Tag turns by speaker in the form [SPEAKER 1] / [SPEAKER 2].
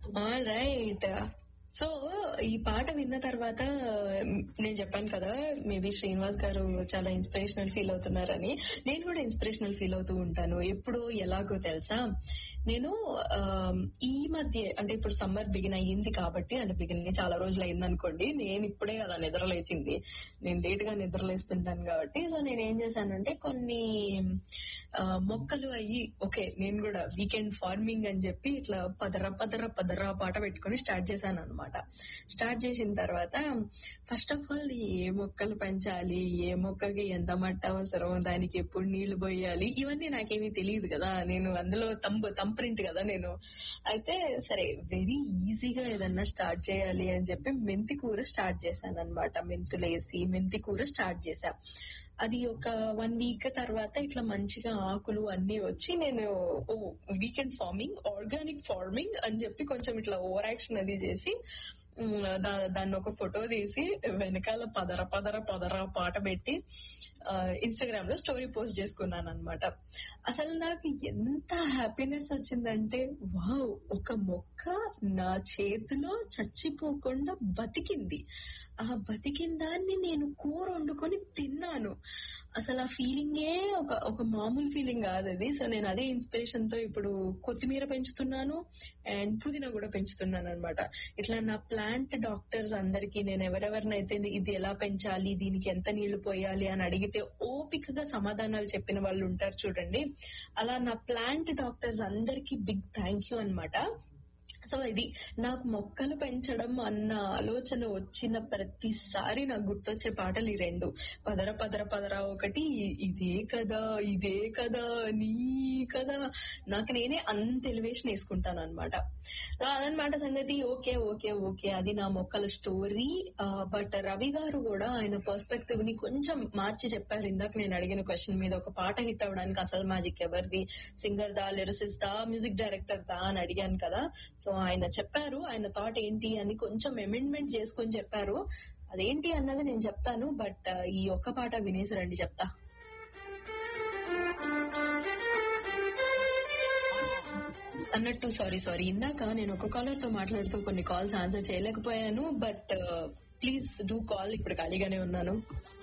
[SPEAKER 1] all right so ఈ పాట విన్న తర్వాత మ్, నేను చెప్పాను కదా మేబీ శ్రీనివాస్ గారు చాలా ఇన్స్పిరేషనల్ ఫీల్ అవుతున్నారని నేను కూడా ఇన్స్పిరేషనల్ ఫీల్ అవుతూ ఉంటాను ఎప్పుడు ఎలాగో తెలుసా నేను ఆ, ఈ మధ్య అంటే ఇప్పుడు సమ్మర్ బిగిన్ అయ్యింది కాబట్టి అంటే బిగిన్ చాలా రోజులు అయింది అనుకోండి నేను ఇప్పుడే కదా నిద్ర లేచింది నేను లేట్ గా నిద్ర లేస్తుంటాను కాబట్టి సో నేను ఏం చేశానంటే కొన్ని ఆ, మొక్కలు అయ్యి ఓకే నేను కూడా వీకెండ్ ఫార్మింగ్ అని చెప్పి ఇట్లా పదర పదర పదర పాట పెట్టుకుని స్టార్ట్ చేశాను అనమాట స్టార్ట్ చేసిన తర్వాత ఫస్ట్ ఆఫ్ ఆల్ ఏ మొక్కలు పెంచాలి ఏ మొక్కకి ఎంత మట్ట అవసరం దానికి ఎప్పుడు నీళ్లు పోయాలి ఇవన్నీ నాకేమీ తెలియదు కదా నేను అందులో తంబ తంప్రింట్ కదా నేను అయితే సరే వెరీ ఈజీగా ఏదన్నా స్టార్ట్ చేయాలి అని చెప్పి మెంతి కూర స్టార్ట్ చేశాను అనమాట మెంతులు వేసి మెంతి కూర స్టార్ట్ చేశా అది ఒక వన్ వీక్ తర్వాత ఇట్లా మంచిగా ఆకులు అన్ని వచ్చి నేను ఓ వీకెండ్ ఫార్మింగ్ ఆర్గానిక్ ఫార్మింగ్ అని చెప్పి కొంచెం ఇట్లా ఓవర్ యాక్షన్ అది చేసి ఉమ్, దా- దాన్ని ఒక ఫోటో తీసి వెనకాల పదర పదర పదర పాట పెట్టి ఇన్స్టాగ్రామ్ లో స్టోరీ పోస్ట్ చేసుకున్నాను అనమాట అసలు నాకు ఎంత హ్యాపీనెస్ వచ్చిందంటే వావ్ ఒక మొక్క నా చేతిలో చచ్చిపోకుండా బతికింది ఆ బతికిన దాన్ని నేను కూర వండుకొని తిన్నాను అసలు ఆ ఫీలింగే ఒక ఒక మామూలు ఫీలింగ్ కాదు అది సో నేను అదే ఇన్స్పిరేషన్ తో ఇప్పుడు కొత్తిమీర పెంచుతున్నాను అండ్ పుదీనా కూడా పెంచుతున్నాను అనమాట ఇట్లా నా ప్లాంట్ డాక్టర్స్ అందరికి నేను ఎవరెవరినైతే ఇది- ఇది ఎలా పెంచాలి దీనికి ఎంత నీళ్లు పోయాలి అని అడిగితే ఓపికగా సమాధానాలు చెప్పిన వాళ్ళు ఉంటారు చూడండి అలా నా ప్లాంట్ డాక్టర్స్ అందరికి బిగ్ థ్యాంక్ యూ అనమాట సో ఇది నాకు మొక్కలు పెంచడం అన్న ఆలోచన వచ్చిన ప్రతిసారి నాకు గుర్తొచ్చే పాటలు ఈ రెండు పదర పదర పదర ఒకటి ఇదే కదా ఇదే కదా నీ కదా నాకు నేనే అంత ఎలివేషన్ వేసుకుంటాను అనమాట అదనమాట సంగతి ఓకే ఓకే ఓకే అది నా మొక్కల స్టోరీ బట్ రవి గారు కూడా ఆయన పర్స్పెక్టివ్ ని కొంచెం మార్చి చెప్పారు ఇందాక నేను అడిగిన క్వశ్చన్ మీద ఒక పాట హిట్ అవ్వడానికి అసలు మ్యాజిక్ ఎవరిది సింగర్ దా లిరిసిస్ దా మ్యూజిక్ డైరెక్టర్ దా అని అడిగాను కదా సో ఆయన చెప్పారు ఆయన థాట్ ఏంటి అని కొంచెం అమెండ్మెంట్ చేసుకొని చెప్పారు అదేంటి అన్నది నేను చెప్తాను బట్ ఈ ఒక్క పాట వినేసి రండి చెప్తా అన్నట్టు సారీ సారీ ఇందాక నేను ఒక కాలర్ తో మాట్లాడుతూ కొన్ని కాల్స్ ఆన్సర్ చేయలేకపోయాను బట్ ప్లీజ్ డూ కాల్ ఇప్పుడు ఖాళీగానే ఉన్నాను